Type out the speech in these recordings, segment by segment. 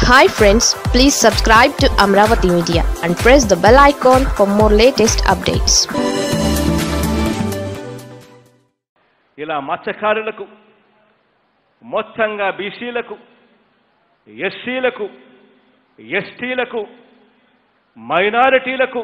Hi friends please subscribe to Amaravati media and press the bell icon for more latest updates ఇలా మత్స్యకారులకు మొత్తంగా బీసీలకు ఎస్సీలకు ఎస్టీలకు మైనారిటీలకు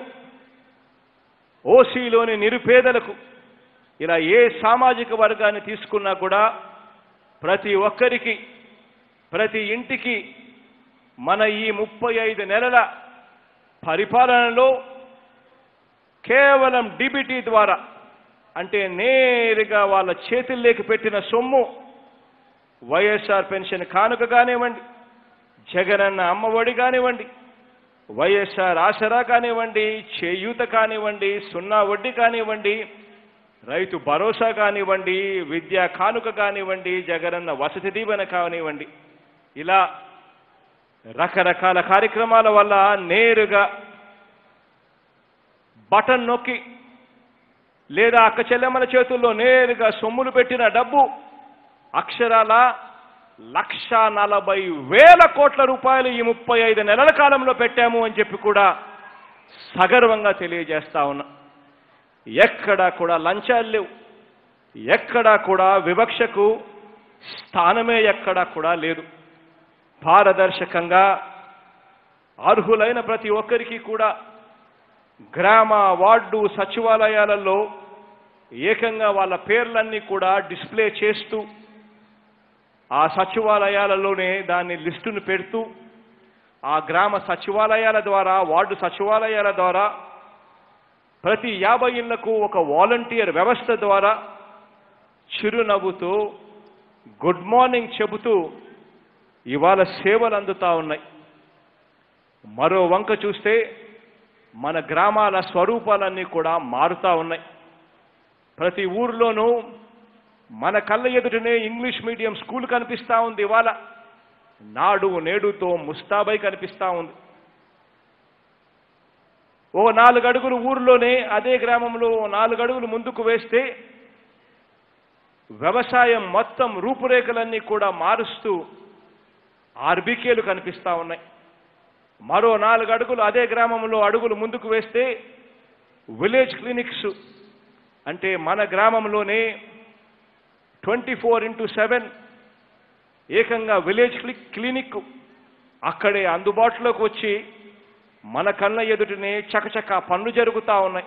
ఓసీలోని నిరుపేదలకు ఇలా ఏ సామాజిక వర్గాన్ని తీసుకున్నా కూడా ప్రతి ఒక్కరికి ప్రతి ఇంటికి మన ఈ ముప్పై ఐదు నెలల పరిపాలనలో కేవలం డిబిటీ ద్వారా అంటే నేరుగా వాళ్ళ చేతుల్లోకి పెట్టిన సొమ్ము వైఎస్ఆర్ పెన్షన్ కానుక కానివ్వండి జగనన్న అమ్మఒడి కానివ్వండి వైఎస్ఆర్ ఆసరా కానివ్వండి చేయూత కానివ్వండి సున్నా వడ్డీ కానివ్వండి రైతు భరోసా కానివ్వండి విద్యా కానుక కానివ్వండి జగనన్న వసతి దీవెన కానివ్వండి ఇలా రకరకాల కార్యక్రమాల వల్ల నేరుగా బటన్ నొక్కి లేదా అక్క చెల్లెమ్మల చేతుల్లో నేరుగా సొమ్ములు పెట్టిన డబ్బు అక్షరాల లక్ష నలభై వేల కోట్ల రూపాయలు ఈ ముప్పై ఐదు నెలల కాలంలో పెట్టాము అని చెప్పి కూడా సగర్వంగా తెలియజేస్తా ఉన్నా ఎక్కడా కూడా లంచాలు లేవు ఎక్కడా కూడా వివక్షకు స్థానమే ఎక్కడా కూడా లేదు పారదర్శకంగా అర్హులైన ప్రతి ఒక్కరికి కూడా గ్రామ వార్డు సచివాలయాలలో ఏకంగా వాళ్ళ పేర్లన్నీ కూడా డిస్ప్లే చేస్తూ ఆ సచివాలయాలలోనే దాన్ని లిస్టును పెడుతూ ఆ గ్రామ సచివాలయాల ద్వారా వార్డు సచివాలయాల ద్వారా ప్రతి యాభై ఇళ్లకు ఒక వాలంటీర్ వ్యవస్థ ద్వారా చిరునవ్వుతూ గుడ్ మార్నింగ్ చెబుతూ ఇవాళ సేవలు అందుతా ఉన్నాయి మరో వంక చూస్తే మన గ్రామాల స్వరూపాలన్నీ కూడా మారుతా ఉన్నాయి ప్రతి ఊర్లోనూ మన కళ్ళ ఎదుటనే ఇంగ్లీష్ మీడియం స్కూల్ కనిపిస్తా ఉంది ఇవాళ నాడు నేడుతో ముస్తాబై కనిపిస్తా ఉంది ఓ నాలుగు అడుగులు ఊర్లోనే అదే గ్రామంలో ఓ నాలుగు అడుగులు ముందుకు వేస్తే వ్యవసాయం మొత్తం రూపురేఖలన్నీ కూడా మారుస్తూ ఆర్బీకేలు కనిపిస్తా ఉన్నాయి మరో నాలుగు అడుగులు అదే గ్రామంలో అడుగులు ముందుకు వేస్తే విలేజ్ క్లినిక్స్ అంటే మన గ్రామంలోనే ట్వంటీ ఫోర్ ఇంటూ సెవెన్ ఏకంగా విలేజ్ క్లి క్లినిక్ అక్కడే అందుబాటులోకి వచ్చి మన కళ్ళ ఎదుటనే చకచక పనులు జరుగుతూ ఉన్నాయి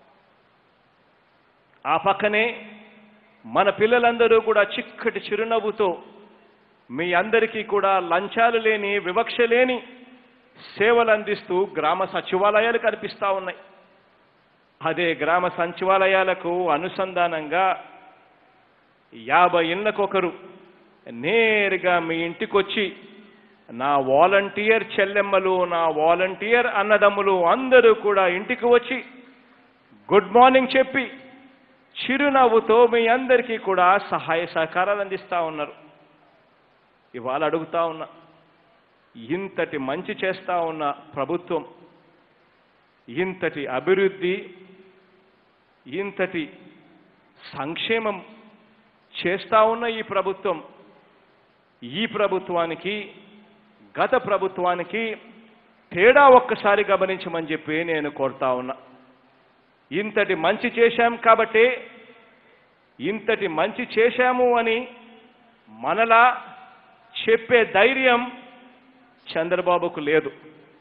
ఆ పక్కనే మన పిల్లలందరూ కూడా చిక్కటి చిరునవ్వుతో మీ అందరికీ కూడా లంచాలు లేని వివక్ష లేని సేవలు అందిస్తూ గ్రామ సచివాలయాలు కనిపిస్తూ ఉన్నాయి అదే గ్రామ సచివాలయాలకు అనుసంధానంగా యాభై ఇళ్ళకొకరు నేరుగా మీ ఇంటికొచ్చి నా వాలంటీర్ చెల్లెమ్మలు నా వాలంటీర్ అన్నదమ్ములు అందరూ కూడా ఇంటికి వచ్చి గుడ్ మార్నింగ్ చెప్పి చిరునవ్వుతో మీ అందరికీ కూడా సహాయ సహకారాలు అందిస్తూ ఉన్నారు ఇవాళ అడుగుతా ఉన్నా ఇంతటి మంచి చేస్తా ఉన్న ప్రభుత్వం ఇంతటి అభివృద్ధి ఇంతటి సంక్షేమం చేస్తా ఉన్న ఈ ప్రభుత్వం ఈ ప్రభుత్వానికి గత ప్రభుత్వానికి తేడా ఒక్కసారి గమనించమని చెప్పి నేను కోరుతా ఉన్నా ఇంతటి మంచి చేశాం కాబట్టి ఇంతటి మంచి చేశాము అని మనలా చెప్పే ధైర్యం చంద్రబాబుకు లేదు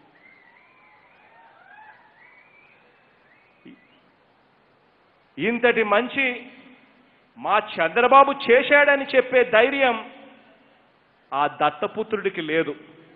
ఇంతటి మంచి మా చంద్రబాబు చేశాడని చెప్పే ధైర్యం ఆ దత్తపుత్రుడికి లేదు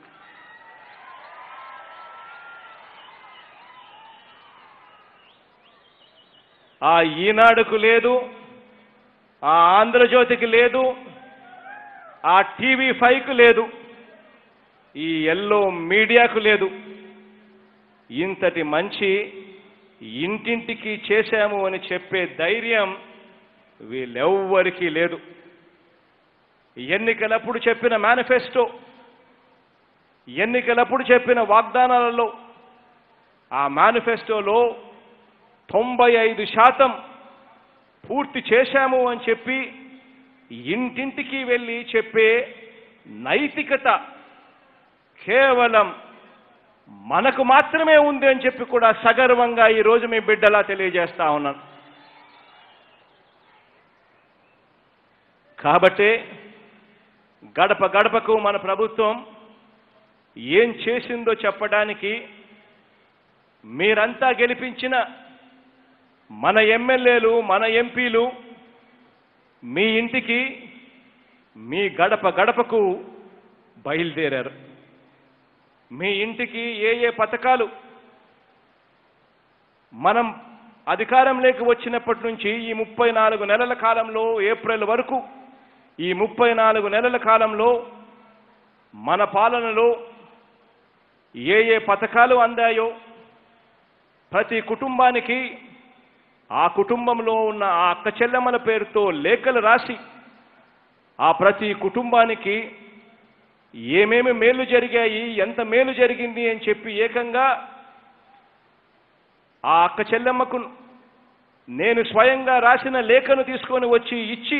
ఆ ఈనాడుకు లేదు ఆ ఆంధ్రజ్యోతికి లేదు ఆ టీవీ ఫైవ్కు లేదు ఈ ఎల్లో మీడియాకు లేదు ఇంతటి మంచి ఇంటింటికి చేశాము అని చెప్పే ధైర్యం వీళ్ళెవ్వరికీ లేదు ఎన్నికలప్పుడు చెప్పిన మేనిఫెస్టో ఎన్నికలప్పుడు చెప్పిన వాగ్దానాలలో ఆ మేనిఫెస్టోలో తొంభై ఐదు శాతం పూర్తి చేశాము అని చెప్పి ఇంటింటికి వెళ్ళి చెప్పే నైతికత కేవలం మనకు మాత్రమే ఉంది అని చెప్పి కూడా సగర్వంగా ఈ రోజు మీ బిడ్డలా తెలియజేస్తా ఉన్నాను కాబట్టి గడప గడపకు మన ప్రభుత్వం ఏం చేసిందో చెప్పడానికి మీరంతా గెలిపించిన మన ఎమ్మెల్యేలు మన ఎంపీలు మీ ఇంటికి మీ గడప గడపకు బయలుదేరారు మీ ఇంటికి ఏ ఏ పథకాలు మనం అధికారంలోకి వచ్చినప్పటి నుంచి ఈ ముప్పై నాలుగు నెలల కాలంలో ఏప్రిల్ వరకు ఈ ముప్పై నాలుగు నెలల కాలంలో మన పాలనలో ఏ ఏ పథకాలు అందాయో ప్రతి కుటుంబానికి ఆ కుటుంబంలో ఉన్న ఆ అక్క చెల్లెమ్మల పేరుతో లేఖలు రాసి ఆ ప్రతి కుటుంబానికి ఏమేమి మేలు జరిగాయి ఎంత మేలు జరిగింది అని చెప్పి ఏకంగా ఆ అక్క చెల్లెమ్మకు నేను స్వయంగా రాసిన లేఖను తీసుకొని వచ్చి ఇచ్చి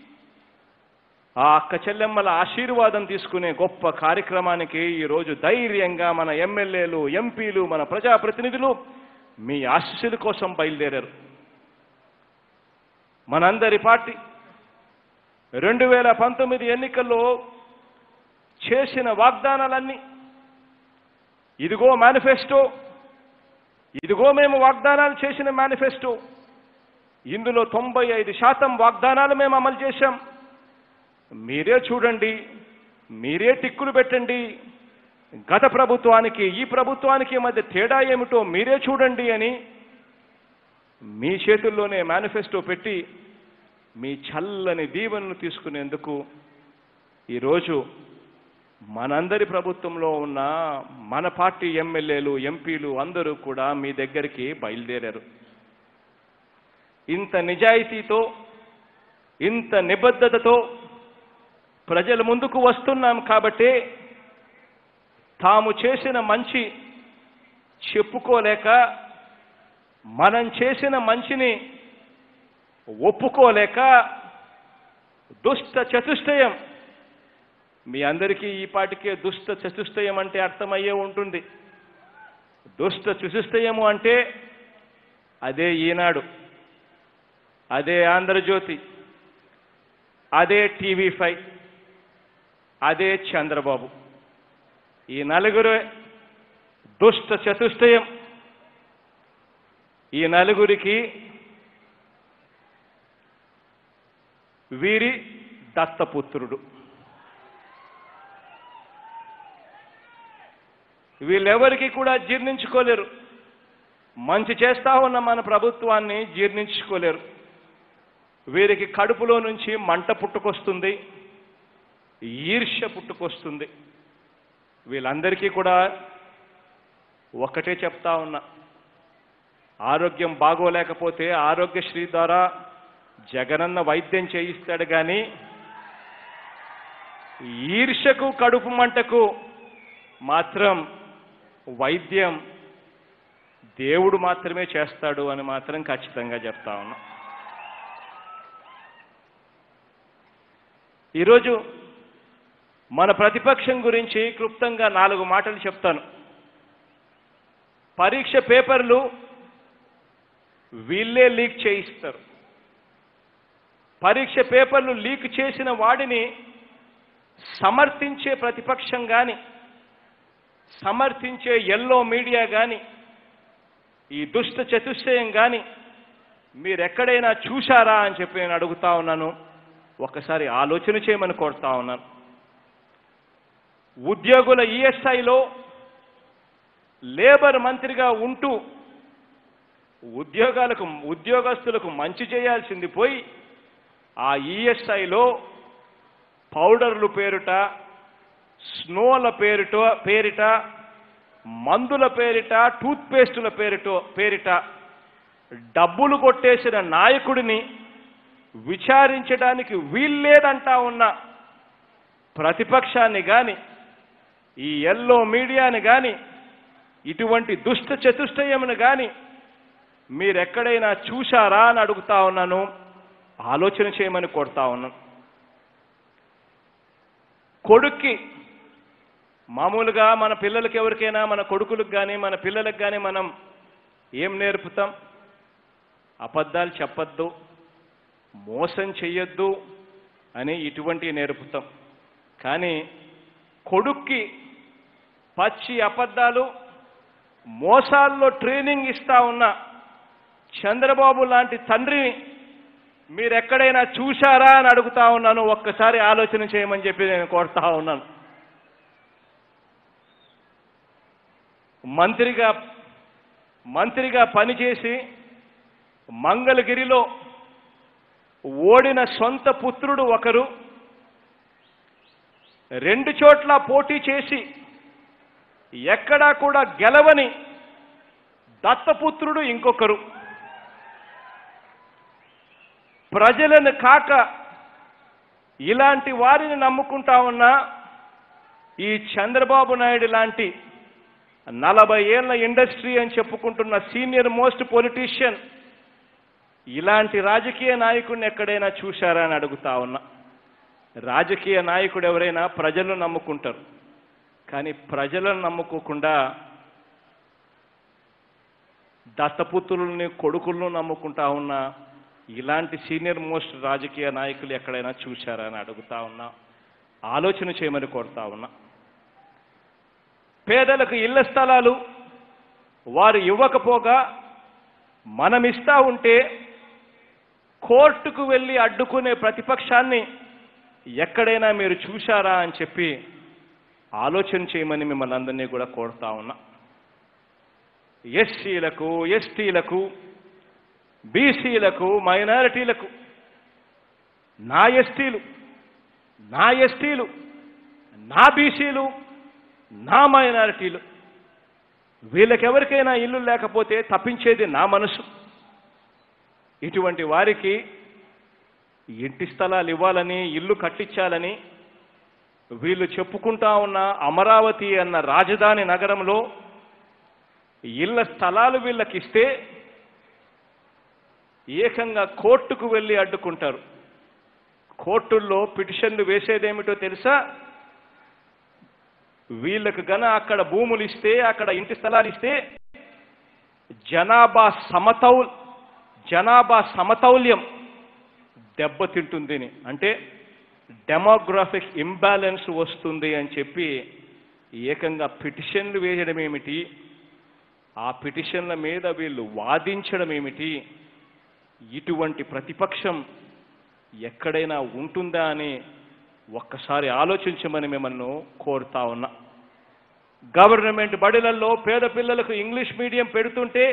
ఆ అక్క చెల్లెమ్మల ఆశీర్వాదం తీసుకునే గొప్ప కార్యక్రమానికి ఈరోజు ధైర్యంగా మన ఎమ్మెల్యేలు ఎంపీలు మన ప్రజాప్రతినిధులు మీ ఆశీస్సుల కోసం బయలుదేరారు మనందరి పార్టీ రెండు వేల పంతొమ్మిది ఎన్నికల్లో చేసిన వాగ్దానాలన్నీ ఇదిగో మేనిఫెస్టో ఇదిగో మేము వాగ్దానాలు చేసిన మేనిఫెస్టో ఇందులో తొంభై ఐదు శాతం వాగ్దానాలు మేము అమలు చేశాం మీరే చూడండి మీరే టిక్కులు పెట్టండి గత ప్రభుత్వానికి ఈ ప్రభుత్వానికి మధ్య తేడా ఏమిటో మీరే చూడండి అని మీ చేతుల్లోనే మేనిఫెస్టో పెట్టి మీ చల్లని దీవెనను తీసుకునేందుకు ఈరోజు మనందరి ప్రభుత్వంలో ఉన్న మన పార్టీ ఎమ్మెల్యేలు ఎంపీలు అందరూ కూడా మీ దగ్గరికి బయలుదేరారు ఇంత నిజాయితీతో ఇంత నిబద్ధతతో ప్రజల ముందుకు వస్తున్నాం కాబట్టి తాము చేసిన మంచి చెప్పుకోలేక మనం చేసిన మంచిని ఒప్పుకోలేక దుష్ట చతుష్టయం మీ అందరికీ ఈ పాటికే దుష్ట చతుష్టయం అంటే అర్థమయ్యే ఉంటుంది దుష్ట చతుష్టయము అంటే అదే ఈనాడు అదే ఆంధ్రజ్యోతి అదే టీవీ ఫైవ్ అదే చంద్రబాబు ఈ నలుగురు దుష్ట చతుష్టయం ఈ నలుగురికి వీరి దత్తపుత్రుడు వీళ్ళెవరికి కూడా జీర్ణించుకోలేరు మంచి చేస్తా ఉన్న మన ప్రభుత్వాన్ని జీర్ణించుకోలేరు వీరికి కడుపులో నుంచి మంట పుట్టుకొస్తుంది ఈర్ష్య పుట్టుకొస్తుంది వీళ్ళందరికీ కూడా ఒకటే చెప్తా ఉన్నా ఆరోగ్యం బాగోలేకపోతే ఆరోగ్యశ్రీ ద్వారా జగనన్న వైద్యం చేయిస్తాడు కానీ ఈర్ష్యకు కడుపు మంటకు మాత్రం వైద్యం దేవుడు మాత్రమే చేస్తాడు అని మాత్రం ఖచ్చితంగా చెప్తా ఉన్నా ఈరోజు మన ప్రతిపక్షం గురించి క్లుప్తంగా నాలుగు మాటలు చెప్తాను పరీక్ష పేపర్లు వీళ్ళే లీక్ చేయిస్తారు పరీక్ష పేపర్లు లీక్ చేసిన వాడిని సమర్థించే ప్రతిపక్షం కానీ సమర్థించే ఎల్లో మీడియా కానీ ఈ దుష్ట చతుష్టయం కానీ మీరెక్కడైనా చూశారా అని చెప్పి నేను అడుగుతా ఉన్నాను ఒకసారి ఆలోచన చేయమని కోరుతా ఉన్నాను ఉద్యోగుల ఈఎస్ఐలో లేబర్ మంత్రిగా ఉంటూ ఉద్యోగాలకు ఉద్యోగస్తులకు మంచి చేయాల్సింది పోయి ఆ ఈఎస్ఐలో పౌడర్లు పేరుట స్నోల పేరుట పేరిట మందుల పేరిట టూత్పేస్టుల పేరుట పేరిట డబ్బులు కొట్టేసిన నాయకుడిని విచారించడానికి వీల్లేదంటా ఉన్న ప్రతిపక్షాన్ని కానీ ఈ ఎల్లో మీడియాని కానీ ఇటువంటి దుష్ట చతుష్టయమును కానీ మీరెక్కడైనా చూశారా అని అడుగుతా ఉన్నాను ఆలోచన చేయమని కోరుతా ఉన్నాను కొడుక్కి మామూలుగా మన పిల్లలకి ఎవరికైనా మన కొడుకులకు కానీ మన పిల్లలకు కానీ మనం ఏం నేర్పుతాం అబద్ధాలు చెప్పొద్దు మోసం చెయ్యొద్దు అని ఇటువంటివి నేర్పుతాం కానీ కొడుక్కి పచ్చి అబద్ధాలు మోసాల్లో ట్రైనింగ్ ఇస్తా ఉన్న చంద్రబాబు లాంటి తండ్రిని మీరు ఎక్కడైనా చూశారా అని అడుగుతా ఉన్నాను ఒక్కసారి ఆలోచన చేయమని చెప్పి నేను కోరుతా ఉన్నాను మంత్రిగా మంత్రిగా పనిచేసి మంగళగిరిలో ఓడిన సొంత పుత్రుడు ఒకరు రెండు చోట్ల పోటీ చేసి ఎక్కడా కూడా గెలవని దత్తపుత్రుడు ఇంకొకరు ప్రజలను కాక ఇలాంటి వారిని నమ్ముకుంటా ఉన్న ఈ చంద్రబాబు నాయుడు లాంటి నలభై ఏళ్ల ఇండస్ట్రీ అని చెప్పుకుంటున్న సీనియర్ మోస్ట్ పొలిటీషియన్ ఇలాంటి రాజకీయ నాయకుడిని ఎక్కడైనా చూశారా అని అడుగుతా ఉన్నా రాజకీయ నాయకుడు ఎవరైనా ప్రజలను నమ్ముకుంటారు కానీ ప్రజలను నమ్ముకోకుండా దత్తపుత్రుల్ని కొడుకులను నమ్ముకుంటా ఉన్న ఇలాంటి సీనియర్ మోస్ట్ రాజకీయ నాయకులు ఎక్కడైనా చూశారా అని అడుగుతా ఉన్నా ఆలోచన చేయమని కోరుతా ఉన్నా పేదలకు ఇళ్ల స్థలాలు వారు ఇవ్వకపోగా మనం ఇస్తా ఉంటే కోర్టుకు వెళ్ళి అడ్డుకునే ప్రతిపక్షాన్ని ఎక్కడైనా మీరు చూశారా అని చెప్పి ఆలోచన చేయమని మిమ్మల్ని అందరినీ కూడా కోరుతా ఉన్నా ఎస్సీలకు ఎస్టీలకు బీసీలకు మైనారిటీలకు నా ఎస్టీలు నా ఎస్టీలు నా బీసీలు నా మైనారిటీలు వీళ్ళకెవరికైనా ఇల్లు లేకపోతే తప్పించేది నా మనసు ఇటువంటి వారికి ఇంటి స్థలాలు ఇవ్వాలని ఇల్లు కట్టించాలని వీళ్ళు చెప్పుకుంటా ఉన్న అమరావతి అన్న రాజధాని నగరంలో ఇళ్ల స్థలాలు వీళ్ళకిస్తే ఏకంగా కోర్టుకు వెళ్ళి అడ్డుకుంటారు కోర్టుల్లో పిటిషన్లు వేసేదేమిటో తెలుసా వీళ్ళకు గన అక్కడ భూములు ఇస్తే అక్కడ ఇంటి స్థలాలు ఇస్తే జనాభా సమతౌల్ జనాభా సమతౌల్యం దెబ్బతింటుంది అని. అంటే డెమోగ్రాఫిక్ ఇంబ్యాలెన్స్ వస్తుంది అని చెప్పి ఏకంగా పిటిషన్లు వేయడం ఏమిటి ఆ పిటిషన్ల మీద వీళ్ళు వాదించడం ఏమిటి ఇటువంటి ప్రతిపక్షం ఎక్కడైనా ఉంటుందా అని ఒక్కసారి ఆలోచించమని మిమ్మల్ని కోరుతా ఉన్నా గవర్నమెంట్ బడులలో పేద పిల్లలకు ఇంగ్లీష్ మీడియం పెడుతుంటే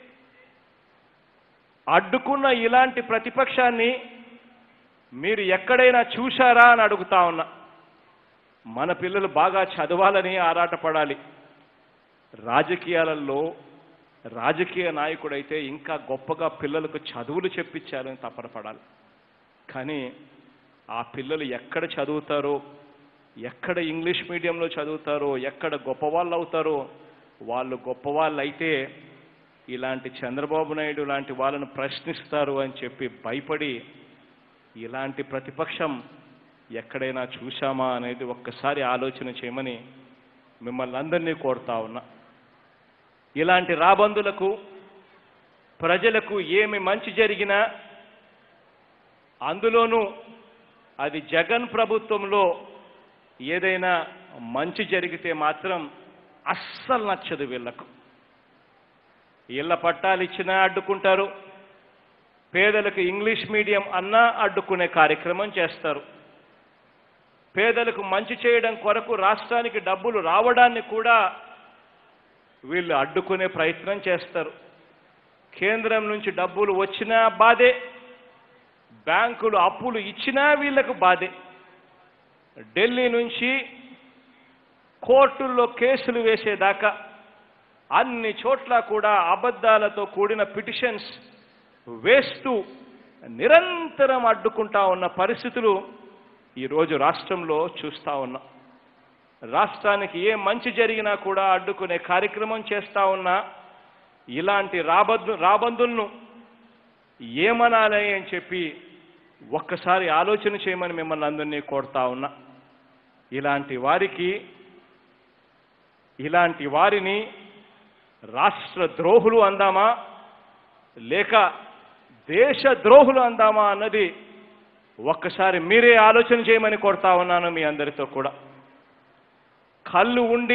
అడ్డుకున్న ఇలాంటి ప్రతిపక్షాన్ని మీరు ఎక్కడైనా చూశారా అని అడుగుతా ఉన్నా మన పిల్లలు బాగా చదవాలని ఆరాటపడాలి రాజకీయాలలో రాజకీయ నాయకుడైతే ఇంకా గొప్పగా పిల్లలకు చదువులు చెప్పించాలని తపనపడాలి కానీ ఆ పిల్లలు ఎక్కడ చదువుతారో ఎక్కడ ఇంగ్లీష్ మీడియంలో చదువుతారో ఎక్కడ గొప్పవాళ్ళు అవుతారో వాళ్ళు గొప్పవాళ్ళు అయితే ఇలాంటి చంద్రబాబు నాయుడు లాంటి వాళ్ళను ప్రశ్నిస్తారు అని చెప్పి భయపడి ఇలాంటి ప్రతిపక్షం ఎక్కడైనా చూశామా అనేది ఒక్కసారి ఆలోచన చేయమని మిమ్మల్ని అందరినీ కోరుతా ఉన్నా ఇలాంటి రాబందులకు ప్రజలకు ఏమి మంచి జరిగినా అందులోనూ అది జగన్ ప్రభుత్వంలో ఏదైనా మంచి జరిగితే మాత్రం అస్సలు నచ్చదు వీళ్ళకు ఇళ్ల పట్టాలు ఇచ్చినా అడ్డుకుంటారు పేదలకు ఇంగ్లీష్ మీడియం అన్నా అడ్డుకునే కార్యక్రమం చేస్తారు పేదలకు మంచి చేయడం కొరకు రాష్ట్రానికి డబ్బులు రావడాన్ని కూడా వీళ్ళు అడ్డుకునే ప్రయత్నం చేస్తారు కేంద్రం నుంచి డబ్బులు వచ్చినా బాధే బ్యాంకులు అప్పులు ఇచ్చినా వీళ్ళకు బాధే ఢిల్లీ నుంచి కోర్టుల్లో కేసులు వేసేదాకా అన్ని చోట్ల కూడా అబద్ధాలతో కూడిన పిటిషన్స్ వేస్తూ నిరంతరం అడ్డుకుంటా ఉన్న పరిస్థితులు ఈరోజు రాష్ట్రంలో చూస్తా ఉన్నాం రాష్ట్రానికి ఏ మంచి జరిగినా కూడా అడ్డుకునే కార్యక్రమం చేస్తా ఉన్నా ఇలాంటి రాబందు రాబందులను ఏమనాలి అని చెప్పి ఒక్కసారి ఆలోచన చేయమని మిమ్మల్ని అందరినీ కోరుతా ఉన్నా ఇలాంటి వారికి ఇలాంటి వారిని రాష్ట్ర ద్రోహులు అందామా లేక దేశ ద్రోహులు అందామా అన్నది ఒక్కసారి మీరే ఆలోచన చేయమని కోరుతా ఉన్నాను మీ అందరితో కూడా కళ్ళు ఉండి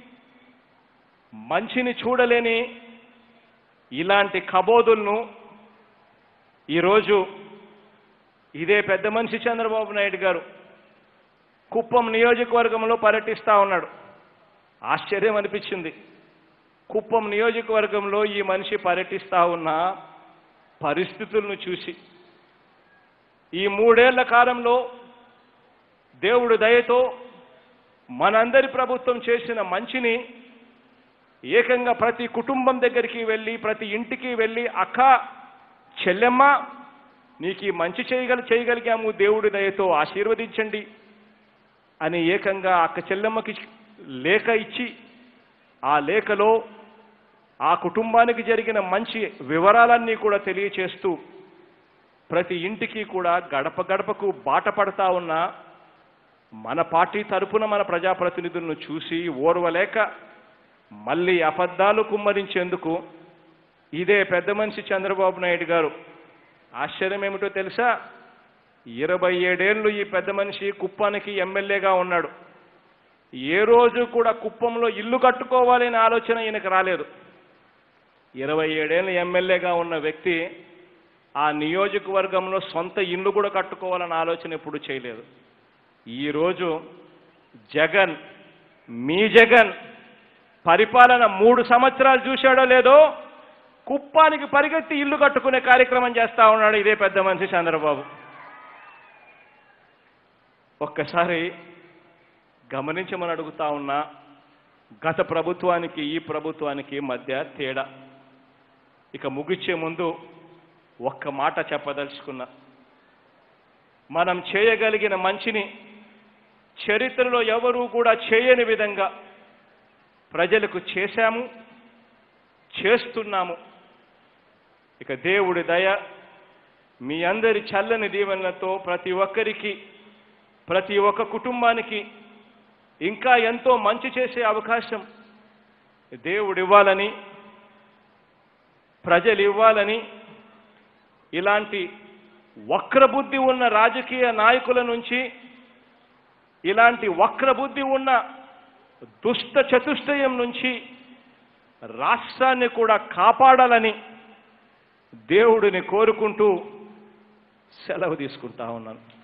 మంచిని చూడలేని ఇలాంటి కబోదులను ఈరోజు ఇదే పెద్ద మనిషి చంద్రబాబు నాయుడు గారు కుప్పం నియోజకవర్గంలో పర్యటిస్తా ఉన్నాడు ఆశ్చర్యం అనిపించింది కుప్పం నియోజకవర్గంలో ఈ మనిషి పర్యటిస్తా ఉన్న పరిస్థితులను చూసి ఈ మూడేళ్ల కాలంలో దేవుడు దయతో మనందరి ప్రభుత్వం చేసిన మంచిని ఏకంగా ప్రతి కుటుంబం దగ్గరికి వెళ్ళి ప్రతి ఇంటికి వెళ్ళి అక్క చెల్లెమ్మ నీకు ఈ మంచి చేయగల చేయగలిగాము దేవుడి దయతో ఆశీర్వదించండి అని ఏకంగా అక్క చెల్లెమ్మకి లేఖ ఇచ్చి ఆ లేఖలో ఆ కుటుంబానికి జరిగిన మంచి వివరాలన్నీ కూడా తెలియచేస్తూ ప్రతి ఇంటికి కూడా గడప గడపకు బాట పడతా ఉన్న మన పార్టీ తరపున మన ప్రజాప్రతినిధులను చూసి ఓర్వలేక మళ్ళీ అబద్ధాలు కుమ్మరించేందుకు ఇదే పెద్ద మనిషి చంద్రబాబు నాయుడు గారు ఆశ్చర్యం ఏమిటో తెలుసా ఇరవై ఏడేళ్లు ఈ పెద్ద మనిషి కుప్పానికి ఎమ్మెల్యేగా ఉన్నాడు ఏ రోజు కూడా కుప్పంలో ఇల్లు కట్టుకోవాలనే ఆలోచన ఈయనకు రాలేదు ఇరవై ఏడేళ్ళు ఎమ్మెల్యేగా ఉన్న వ్యక్తి ఆ నియోజకవర్గంలో సొంత ఇల్లు కూడా కట్టుకోవాలన్న ఆలోచన ఎప్పుడు చేయలేదు ఈరోజు జగన్ మీ జగన్ పరిపాలన మూడు సంవత్సరాలు చూశాడో లేదో కుప్పానికి పరిగెత్తి ఇల్లు కట్టుకునే కార్యక్రమం చేస్తా ఉన్నాడు ఇదే పెద్ద మనిషి చంద్రబాబు ఒక్కసారి గమనించమని అడుగుతా ఉన్నా గత ప్రభుత్వానికి ఈ ప్రభుత్వానికి మధ్య తేడా ఇక ముగిచ్చే ముందు ఒక్క మాట చెప్పదలుచుకున్నా మనం చేయగలిగిన మంచిని చరిత్రలో ఎవరూ కూడా చేయని విధంగా ప్రజలకు చేశాము చేస్తున్నాము ఇక దేవుడి దయ మీ అందరి చల్లని దీవెనలతో ప్రతి ఒక్కరికి ప్రతి ఒక్క కుటుంబానికి ఇంకా ఎంతో మంచి చేసే అవకాశం దేవుడు ఇవ్వాలని ప్రజలు ఇవ్వాలని ఇలాంటి వక్రబుద్ధి ఉన్న రాజకీయ నాయకుల నుంచి ఇలాంటి వక్రబుద్ధి ఉన్న దుష్ట చతుష్టయం నుంచి రాష్ట్రాన్ని కూడా కాపాడాలని దేవుడిని కోరుకుంటూ సెలవు తీసుకుంటా ఉన్నాను